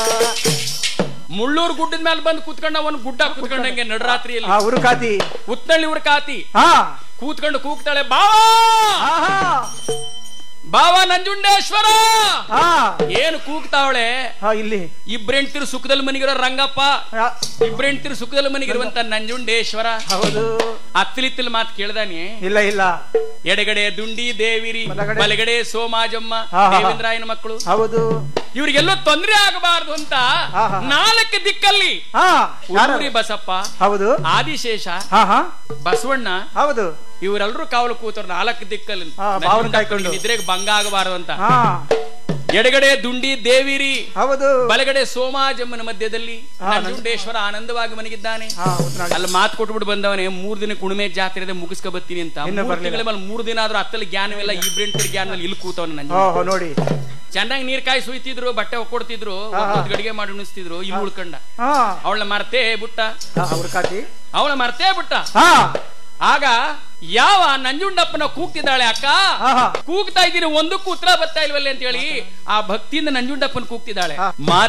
ಮುಳ್ಳೂರ್ ಗುಡ್ಡದ ಮೇಲೆ ಬಂದು ಕೂತ್ಕೊಂಡ ಅವನ್ ಗುಡ್ಡ ಕೂತ್ಕೊಂಡಂಗೆ ನಡರಾತ್ರಿಯಲ್ಲಿ ಆ ಉರುಕಾತಿ ಉತ್ನಳ್ಳಿ ಊರ್ ಕಾತಿ ಹಾ ಕೂತ್ಕೊಂಡು ಕೂಗ್ತಾಳೆ ಬಾವಾ ಆಹಾ ಬಾವ ನಂಜುಂಡೇಶ್ವರ ಹಾ ಏನು ಕೂಗ್ತಾವಳೆ ಹಾ ಇಲ್ಲಿ ಇಬ್ರೆಂಟಿರು ಸುಖದಲ್ಲಿ ಮನಿಗಿರೋ ರಂಗಪ್ಪ ಆ, ಇಬ್ರೆಂಟಿರು ಸುಖದಲ್ಲಿ ಮನಿಗಿರುವಂತ ನಂಜುಂಡೇಶ್ವರ ಹೌದು ಅತ್ತಲಿತ್ತಲ್ ಮಾತು ಕೇಳ್ದಾನೆ ಇಲ್ಲ ಇಲ್ಲ ಎಡಗಡೆ ದುಂಡಿ ದೇವಿರಿ ಬಲಗಡೆ? ಬಲಗಡೆ ಸೋಮಾಜಮ್ಮ ಹಾ, ಹಾ, ಹಾ. ದೇವೇಂದ್ರಾಯನ ಮಕ್ಕಳು ಹೌದು ಇವ್ರಿಗೆಲ್ಲೋ ತೊಂದರೆ ಆಗಬಾರದು ಅಂತ ಹಾ, ಹಾ. ನಾಲ್ಕು ದಿಕ್ಕಲ್ಲಿ ಹಾ ಯಾರು? ಊರೂರಿ ಬಸಪ್ಪ ಹೌದು ಆದಿಶೇಷ ಹಾ ಹಾ ಬಸವಣ್ಣ ಹೌದು ಇವರೆಲ್ಲರೂ ಕಾವಲು ಕೂತರು ನಾಲ್ಕು ದಿಕ್ಕಲ್ಲಿ ಹಾ, ಬಾವನ್ ಕಾಯ್ಕೊಂಡು. ನಿದ್ರೆಗೆ ಭಂಗ ಆಗಬಾರದು ಅಂತ ಹಾ ಎಡಗಡೆ ದುಂಡಿ ದೇವಿರಿ ಹೌದು ಬಲಗಡೆ ಸೋಮಾಜಮ್ಮನ ಮಧ್ಯದಲ್ಲಿ ಹಾ, ನಂಜುಂಡೇಶ್ವರ ಆನಂದವಾಗಿ ಮನಗಿದ್ದಾನೆ ಹಾ ಉತ್ತರಾಡಿ. ಅಲ್ಲಿ ಮಾತು ಕೊಟ್ಬಿಟ್ಟು ಬಂದವನೇ ಮೂರ್ ದಿನ ಕುಣಿಮೆ ಜಾತ್ರೆ ಇದೆ ಮುಗಿಸ್ಕೊ ಬರ್ತೀನಿ ಅಂತ ಇನ್ನು ಮೂರ್ ಬರ್ಲಿಲ್ಲ. ತಿಂಗಳ ಮೇಲೆ ಮೂರ್ ದಿನ ಆದ್ರೂ ಹತ್ತಲ್ಲಿ ಜ್ಞಾನವಿಲ್ಲ ಇಬ್ರೆಂಟರ್ ಜ್ಞಾನದಲ್ಲಿ ಇಲ್ಲಿ ಕೂತವನ ನಂಜು ಓಹೋ ನೋಡಿ ಚೆನ್ನಾಗಿ ನೀರ್ ಕಾಯಿ ಸುಯ್ತಿದ್ರು ಬಟ್ಟೆ ಹೊಕ್ಕೊಡ್ತಿದ್ರು ಹಾ, ಹಾ. ಗಡಿಗೆ ಮಾಡಿ ಉಣಿಸ್ತಿದ್ರು ಇಲ್ಲಿ ಉಳ್ಕಂಡ ಹಾ ಅವಳ ಮರ್ತೇ ಬಿಟ್ಟ ಹಾ ಉರುಕಾತಿ ಅವಳ ಮರ್ತೇ ಬಿಟ್ಟ ಹಾ ಆಗ ಯಾವ ನಂಜುಂಡಪ್ಪನ ಕೂಗ್ತಿದ್ದಾಳೆ ಅಕ್ಕ ಹಾ, ಹಾ. ಕೂಗ್ತಾ ಇದ್ದೀನಿ ಒಂದಕ್ಕೂ ಉತ್ತರ ಬರ್ತಾ ಇಲ್ವಲ್ಲ ಅಂತ ಹೇಳಿ ಆ ಭಕ್ತಿಯಿಂದ ನಂಜುಂಡಪ್ಪನ ಕೂಗ್ತಿದ್ದಾಳೆ ಹಾ. ಮಾತ್